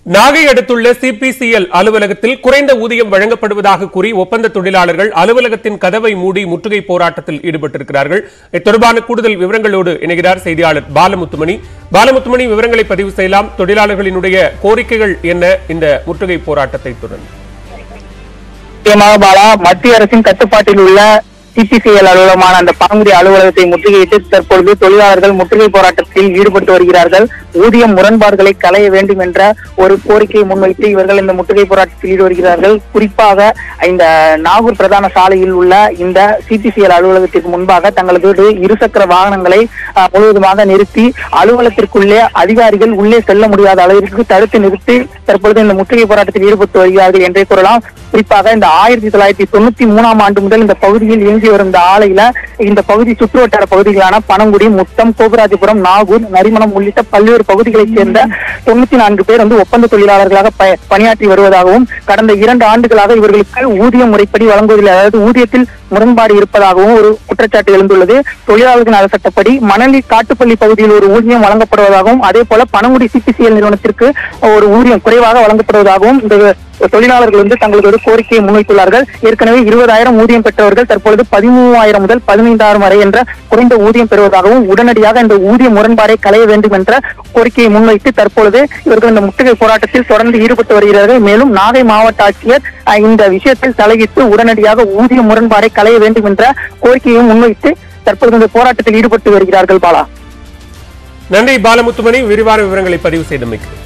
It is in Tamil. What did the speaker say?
நாகை அடுத்துள்ள சிபிசிஎல் அலுவலகத்தில் குறைந்த ஊதியம் வழங்கப்படுவதாக கூறி ஒப்பந்த தொழிலாளர்கள் அலுவலகத்தின் கதவை மூடி முற்றுகை போராட்டத்தில் ஈடுபட்டிருக்கிறார்கள் இது தொடர்பான கூடுதல் விவரங்களோடு இணைகிறார் செய்தியாளர் பாலமுத்துமணி பாலமுத்துமணி விவரங்களை பதிவு செய்யலாம் தொழிலாளர்களினுடைய கோரிக்கைகள் என்ன இந்த முற்றுகை போராட்டத்தை தொடர்ந்து முக்கியமாக பாலா மத்திய அரசின் கட்டுப்பாட்டில் உள்ள சிபிசிஎல் அலுவலகமான அந்த பாங்குடி அலுவலகத்தை முற்றுகையிட்டு தற்பொழுது தொழிலாளர்கள் முற்றுகை போராட்டத்தில் ஈடுபட்டு வருகிறார்கள் ஊதிய முரண்பாடுகளை களைய வேண்டும் என்ற ஒரு கோரிக்கையை முன்வைத்து இவர்கள் இந்த முற்றுகை போராட்டத்தில் ஈடுபடுகிறார்கள் குறிப்பாக இந்த நாகூர் பிரதான சாலையில் உள்ள இந்த சிபிசிஎல் அலுவலகத்திற்கு முன்பாக தங்களது இருசக்கர வாகனங்களை அஹ், முழுவதுமாக நிறுத்தி அலுவலகத்திற்குள்ளே அதிகாரிகள் உள்ளே செல்ல முடியாத அளவிற்கு தடுத்து நிறுத்தி தற்பொழுது இந்த முற்றுகை போராட்டத்தில் ஈடுபட்டு வருகிறார்கள் என்றே கூறலாம் குறிப்பாக இந்த ஆயிரத்தி தொள்ளாயிரத்தி தொண்ணூத்தி மூணாம் ஆண்டு முதல் இந்த பகுதியில் இயங்கி வரும் இந்த ஆலையில இந்த பகுதி சுற்றுவட்டார பகுதிகளான பனங்குடி முட்டம் கோபுராஜபுரம் நாகூர் நரிமணம் உள்ளிட்ட பல்வேறு பகுதிகளைச் சேர்ந்த தொண்ணூத்தி நான்கு பேர் வந்து ஒப்பந்த தொழிலாளர்களாக ப- பணியாற்றி வருவதாகவும் கடந்த இரண்டு ஆண்டுகளாக இவர்களுக்கு ஊதிய முறைப்படி வழங்குவதில் அதாவது ஊதியத்தில் முரண்பாடு இருப்பதாகவும் ஒரு குற்றச்சாட்டு எழுந்துள்ளது தொழிலாளர்கள் நல சட்டப்படி மணலி காட்டுப்பள்ளி பகுதியில் ஒரு ஊதியம் வழங்கப்படுவதாகவும் அதே போல பனங்குடி சிபிசிஎல் நிறுவனத்திற்கு ஒரு ஊதியம் குறைவாக வழங்கப்படுவதாகவும் இந்த தொழிலாளர்கள் வந்து தங்களது ஒரு கோரிக்கையை முன்வைத்துள்ளார்கள் ஏற்கனவே இருபதாயிரம் ஊதியம் பெற்றவர்கள் தற்பொழுது பதிமூவாயிரம் முதல் பதினைந்தாயிரம் வரை என்ற குறைந்த ஊதியம் பெறுவதாகவும் உடனடியாக இந்த ஊதிய முரண்பாடை களைய வேண்டும் என்ற கோரிக்கையை முன்வைத்து தற்பொழுது இவர்கள் இந்த முற்றுகை போராட்டத்தில் தொடர்ந்து ஈடுபட்டு வருகிறார்கள் மேலும் நாகை மாவட்ட ஆட்சியர் அஹ், இந்த விஷயத்தில் தலையிட்டு உடனடியாக ஊதிய முரண்பாடை களைய வேண்டும் என்ற கோரிக்கையை முன்வைத்து தற்பொழுது இந்த போராட்டத்தில் ஈடுபட்டு வருகிறார்கள் பாலா நன்றி பாலமுத்துமணி விரிவான விவரங்களை பதிவு செய்தமைக்கு